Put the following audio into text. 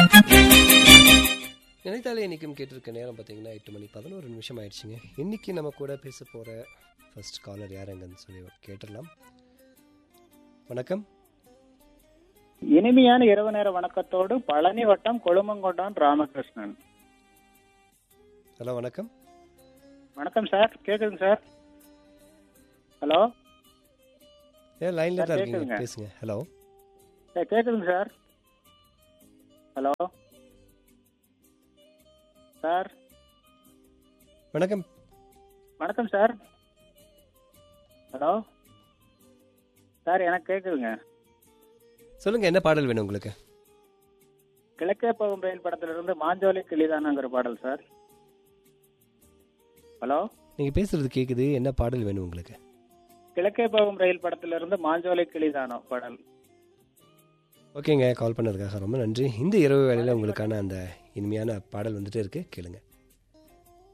நினைத்தாலே இன்றைக்கும் கேட்டிருக்க நேரம் பார்த்தீங்கன்னா எட்டு மணி பதினோரு நிமிஷம் ஆயிடுச்சுங்க இன்னைக்கு நம்ம கூட பேச போகிற ஃபர்ஸ்ட் காலர் யாருங்கன்னு சொல்லி கேட்டுடலாம் வணக்கம் இனிமையான இரவு நேர வணக்கத்தோடு பழனி வட்டம் கொழுமங்கொண்டான் ராமகிருஷ்ணன் ஹலோ வணக்கம் வணக்கம் சார் கேக்குதுங்க சார் ஹலோ ஏன் லைனில் தான் சார், இருக்கீங்க கேக்குதுங்க. பேசுங்க ஹலோ சார் கேக்குதுங்க சார் ஹலோ சார் வணக்கம் வணக்கம் சார் ஹலோ சார் எனக்கு கேக்குதுங்க சொல்லுங்கள் என்ன பாடல் வேணும் உங்களுக்கு கிழக்கே போகும் ரயில் படத்திலிருந்து மாஞ்சோலை கிளிதானாங்கிற பாடல் சார் ஹலோ நீங்கள் பேசுறது கேட்குது என்ன பாடல் வேணும் உங்களுக்கு கிழக்கே போகும் ரயில் படத்திலிருந்து மாஞ்சோலை கிளிதானோ பாடல் ஓகேங்க கால் பண்ணதுக்காக ரொம்ப நன்றி இந்த இரவு வேளையில் உங்களுக்கான அந்த இனிமையான பாடல் வந்துட்டு இருக்கு கேளுங்க